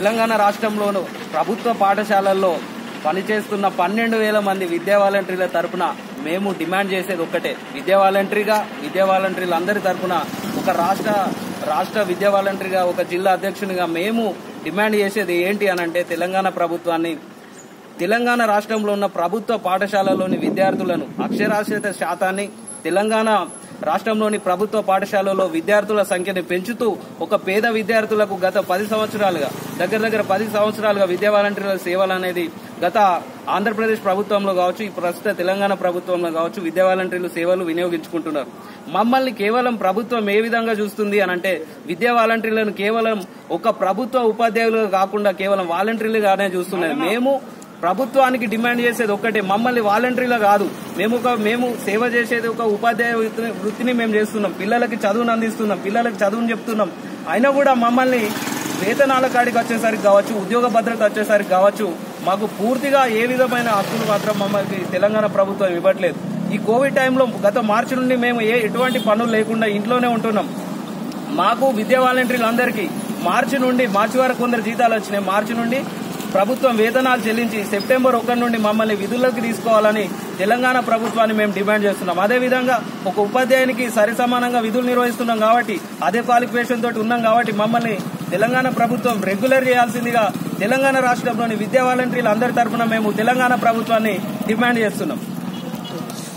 తెలంగాణ రాష్ట్రంలోను ప్రభుత్వ పాఠశాలల్లో పనిచేస్తున్న పన్నెండు వేల మంది విద్యా వాలంటీర్ల తరపున మేము డిమాండ్ చేసేది ఒక్కటే విద్యా వాలంటరీగా విద్యా వాలంటీర్లు అందరి తరపున ఒక రాష్ట్ర రాష్ట్ర విద్యా వాలంటరీగా ఒక జిల్లా అధ్యక్షునిగా మేము డిమాండ్ చేసేది ఏంటి అనంటే తెలంగాణ ప్రభుత్వాన్ని తెలంగాణ రాష్ట్రంలో ఉన్న ప్రభుత్వ పాఠశాలలోని విద్యార్థులను అక్షరాస్యత శాతాన్ని తెలంగాణ రాష్ట్రంలోని ప్రభుత్వ పాఠశాలలో విద్యార్థుల సంఖ్యను పెంచుతూ ఒక పేద విద్యార్థులకు గత పది సంవత్సరాలుగా దగ్గర దగ్గర పది సంవత్సరాలుగా విద్యా వాలంటీర్ల సేవలు అనేది గత ఆంధ్రప్రదేశ్ ప్రభుత్వంలో కావచ్చు ఈ ప్రస్తుత తెలంగాణ ప్రభుత్వంలో కావచ్చు విద్యా వాలంటీర్లు సేవలు వినియోగించుకుంటున్నారు మమ్మల్ని కేవలం ప్రభుత్వం ఏ విధంగా చూస్తుంది అని అంటే విద్యా వాలంటీర్లను కేవలం ఒక ప్రభుత్వ ఉపాధ్యాయులుగా కాకుండా కేవలం వాలంటీర్లుగానే చూస్తున్నది మేము ప్రభుత్వానికి డిమాండ్ చేసేది ఒక్కటే మమ్మల్ని వాలంటరీలో కాదు మేము ఒక మేము సేవ చేసేది ఒక ఉపాధ్యాయ వృత్తిని- వృత్తిని మేము చేస్తున్నాం పిల్లలకి చదువును అందిస్తున్నాం పిల్లలకి చదువును చెప్తున్నాం అయినా కూడా మమ్మల్ని వేతనాల కాడికి వచ్చేసరికి కావచ్చు ఉద్యోగ భద్రత వచ్చేసరికి కావచ్చు మాకు పూర్తిగా ఏ విధమైన హక్కులు మాత్రం మమ్మల్ని తెలంగాణ ప్రభుత్వం ఇవ్వట్లేదు ఈ కోవిడ్ టైంలో గత మార్చి నుండి మేము ఏ ఎటువంటి పనులు లేకుండా ఇంట్లోనే ఉంటున్నాం మాకు విద్యా వాలంటీర్లు అందరికీ మార్చి నుండి మార్చి వరకు కొందరు జీతాలు వచ్చినాయి మార్చి నుండి ప్రభుత్వం వేతనాలు చెల్లించి సెప్టెంబర్ ఒకటి నుండి మమ్మల్ని విధుల్లోకి తీసుకోవాలని తెలంగాణ ప్రభుత్వాన్ని మేము డిమాండ్ చేస్తున్నాం అదేవిధంగా ఒక ఉపాధ్యాయునికి సరి సమానంగా విధులు నిర్వహిస్తున్నాం కాబట్టి అదే క్వాలిఫికేషన్ తోటి ఉన్నాం కాబట్టి మమ్మల్ని తెలంగాణ ప్రభుత్వం రెగ్యులర్ చేయాల్సిందిగా తెలంగాణ రాష్ట్రంలోని విద్యా వాలంటీర్లు అందరి తరఫున మేము తెలంగాణ ప్రభుత్వాన్ని డిమాండ్ చేస్తున్నాం